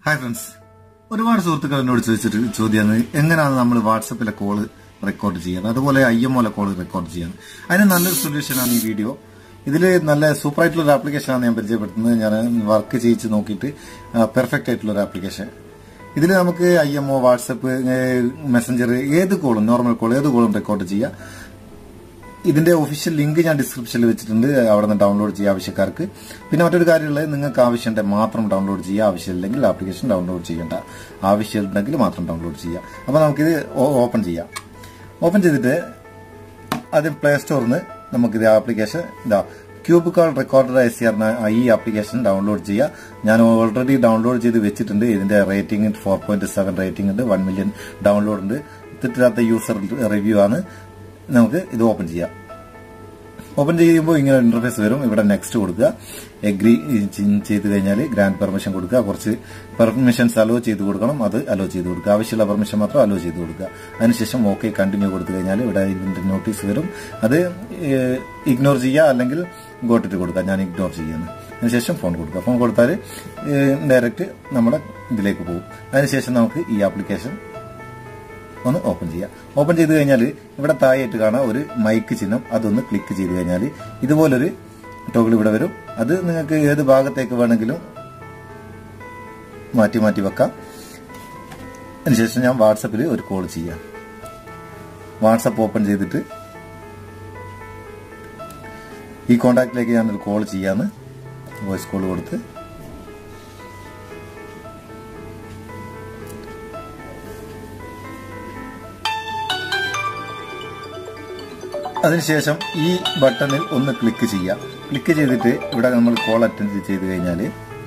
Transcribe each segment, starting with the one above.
hi friends ഒരുപാട് സുഹൃത്തുക്കൾ എന്നോട് ചോദിച്ചിട്ട് ചോദ്യമാണ് എങ്ങനെയാണ് നമ്മൾ വാട്സപ്പിലെ കോള് റെക്കോർഡ് ചെയ്യുന്നത് അതുപോലെ ഐ എം ഒലെ കോള് റെക്കോർഡ് ചെയ്യുന്നത് അതിന് നല്ലൊരു സൊല്യൂഷനാണ് ഈ വീഡിയോ ഇതിൽ നല്ല സൂപ്പർ ആയിട്ടുള്ള ഒരു ആപ്ലിക്കേഷനാണ് ഞാൻ പരിചയപ്പെടുത്തുന്നത് ഞാൻ വർക്ക് ചെയ്യിച്ച് നോക്കിയിട്ട് പെർഫെക്റ്റ് ആയിട്ടുള്ള ഒരു ആപ്ലിക്കേഷൻ ഇതിൽ നമുക്ക് I M O WhatsApp Messenger ഏത് കോളും നോർമൽ കോൾ ഏത് കോളും റെക്കോർഡ് ചെയ്യാം ഇതിന്റെ ഒഫീഷ്യൽ ലിങ്ക് ഞാൻ ഡിസ്ക്രിപ്ഷനിൽ വെച്ചിട്ടുണ്ട് അവിടെ നിന്ന് ഡൗൺലോഡ് ചെയ്യാം ആവശ്യക്കാർക്ക് പിന്നെ മറ്റൊരു കാര്യമുള്ളത് നിങ്ങൾക്ക് ആവശ്യമുണ്ടെങ്കിൽ മാത്രം ഡൗൺലോഡ് ചെയ്യുക ആവശ്യമില്ലെങ്കിൽ ആപ്ലിക്കേഷൻ ഡൗൺലോഡ് ചെയ്യേണ്ട ആവശ്യമുണ്ടെങ്കിൽ മാത്രം ഡൗൺലോഡ് ചെയ്യാം അപ്പോൾ നമുക്കിത് ഓപ്പൺ ചെയ്യാം ഓപ്പൺ ചെയ്തിട്ട് ആദ്യം പ്ലേ സ്റ്റോറിൽ നിന്ന് നമുക്കിത് ആപ്ലിക്കേഷൻ ഇതാ cube call recorder I C R ഈ ആപ്ലിക്കേഷൻ ഡൗൺലോഡ് ചെയ്യുക ഞാൻ ഓൾറെഡി ഡൗൺലോഡ് ചെയ്ത് വെച്ചിട്ടുണ്ട് ഇതിന്റെ rating four point seven rating ഉണ്ട് വൺ മില്യൺ ഡൗൺലോഡ് ഉണ്ട് തെറ്റില്ലാത്ത യൂസർ റിവ്യൂ ആണ് നമുക്ക് ഇത് ഓപ്പൺ ചെയ്യാം ഓപ്പൺ ചെയ്യുമ്പോൾ ഇങ്ങനെ ഇന്റർഫേസ് വരും ഇവിടെ നെക്സ്റ്റ് കൊടുക്കുക എഗ്രി ചെയ്ത് കഴിഞ്ഞാൽ ഗ്രാൻഡ് പെർമിഷൻ കൊടുക്കുക കുറച്ച് പെർമിഷൻസ് അലോ ചെയ്ത് കൊടുക്കണം അത് അലോ ചെയ്ത് കൊടുക്കുക ആവശ്യമുള്ള പെർമിഷൻ മാത്രം അലോ ചെയ്ത് കൊടുക്കുക അതിനുശേഷം ഓക്കെ കണ്ടിന്യൂ കൊടുത്തു കഴിഞ്ഞാൽ ഇവിടെ ഇതിന്റെ നോട്ടീസ് വരും അത് ഇഗ്നോർ ചെയ്യുക അല്ലെങ്കിൽ ഗോട്ടിട്ട് കൊടുക്കുക ഞാൻ ഇഗ്നോർ ചെയ്യുന്നു അതിനുശേഷം ഫോൺ കൊടുക്കുക ഫോൺ കൊടുത്താൽ ഡയറക്റ്റ് നമ്മുടെ ഇതിലേക്ക് പോകും അതിനുശേഷം നമുക്ക് ഈ ആപ്ലിക്കേഷൻ ഒന്ന് ഓപ്പൺ ചെയ്യാം ഓപ്പൺ ചെയ്ത് കഴിഞ്ഞാൽ ഇവിടെ താഴെയായിട്ട് കാണാം ഒരു മൈക്ക് ചിഹ്നം അതൊന്ന് ക്ലിക്ക് ചെയ്ത് കഴിഞ്ഞാൽ ഇതുപോലൊരു ടോഗിൾ ഇവിടെ വരും അത് നിങ്ങൾക്ക് ഏത് ഭാഗത്തേക്ക് വേണമെങ്കിലും മാറ്റി മാറ്റി വെക്കാം അതിനുശേഷം ഞാൻ വാട്സപ്പിൽ ഒരു കോൾ ചെയ്യാം വാട്സപ്പ് ഓപ്പൺ ചെയ്തിട്ട് ഈ കോണ്ടാക്റ്റിലേക്ക് ഞാനൊരു കോൾ ചെയ്യാന്ന് വോയിസ് കോൾ കൊടുത്ത് അതിനുശേഷം ഈ ബട്ടണിൽ ഒന്ന് ക്ലിക്ക് ചെയ്യാം ക്ലിക്ക് ചെയ്തിട്ട് ഇവിടെ നമ്മൾ കോൾ അറ്റൻഡ് ചെയ്ത് കഴിഞ്ഞാൽ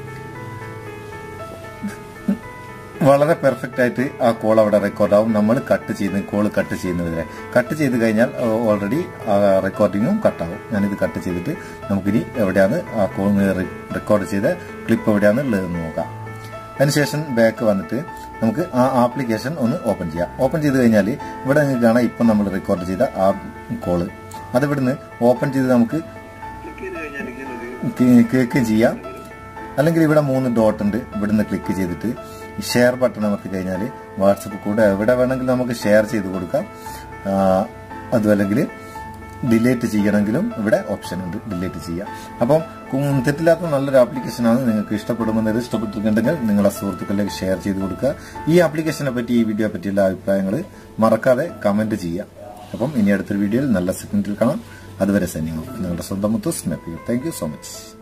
വളരെ പെർഫെക്റ്റ് ആയിട്ട് ആ കോൾ അവിടെ റെക്കോർഡ് ആവും നമ്മൾ കട്ട് ചെയ്യുന്ന കോൾ കട്ട് ചെയ്യുന്നവരെ കട്ട് ചെയ്ത് കഴിഞ്ഞാൽ ഓൾറെഡി ആ റെക്കോർഡിങ്ങും കട്ടാവും ഞാനിത് കട്ട് ചെയ്തിട്ട് നമുക്കിനി എവിടെയാണ് ആ കോൾ റെക്കോർഡ് ചെയ്ത ക്ലിപ്പ് എവിടെയാണ് ഉള്ളതെന്ന് നോക്കാം അതിനുശേഷം ബാക്ക് വന്നിട്ട് നമുക്ക് ആ ആപ്ലിക്കേഷൻ ഒന്ന് ഓപ്പൺ ചെയ്യാം ഓപ്പൺ ചെയ്ത് കഴിഞ്ഞാൽ ഇവിടെ നിങ്ങൾക്ക് കാണാം ഇപ്പം നമ്മൾ റെക്കോർഡ് ചെയ്ത ആ കോള് അത് ഇവിടുന്ന് ഓപ്പൺ ചെയ്ത് നമുക്ക് കേൾക്കുകയും ചെയ്യാം അല്ലെങ്കിൽ ഇവിടെ മൂന്ന് ഡോട്ട് ഉണ്ട് ഇവിടുന്ന് ക്ലിക്ക് ചെയ്തിട്ട് ഷെയർ ബട്ടൺ അമർത്തി കഴിഞ്ഞാൽ വാട്സപ്പ് കൂടെ എവിടെ വേണമെങ്കിലും നമുക്ക് ഷെയർ ചെയ്ത് കൊടുക്കാം അതും അല്ലെങ്കിൽ ഡിലേറ്റ് ചെയ്യണമെങ്കിലും ഇവിടെ ഓപ്ഷൻ ഉണ്ട് ഡിലേറ്റ് ചെയ്യാം അപ്പം തെറ്റില്ലാത്ത നല്ലൊരു ആപ്ലിക്കേഷനാണ് നിങ്ങൾക്ക് ഇഷ്ടപ്പെടുമെന്നത് ഇഷ്ടപ്പെട്ടിട്ടുണ്ടെങ്കിൽ നിങ്ങളെ സുഹൃത്തുക്കളിലേക്ക് ഷെയർ ചെയ്ത് കൊടുക്കുക ഈ ആപ്ലിക്കേഷനെ പറ്റി ഈ വീഡിയോ പറ്റിയുള്ള അഭിപ്രായങ്ങൾ മറക്കാതെ കമന്റ് ചെയ്യാം അപ്പം ഇനി അടുത്തൊരു വീഡിയോയിൽ നല്ല സെക്കൻഡിൽ കാണാം അതുവരെ സൈനിങ് നിങ്ങളുടെ സ്വന്തം മുത്തൂസ് മെപ്പിയു താങ്ക് യു സോ മച്ച്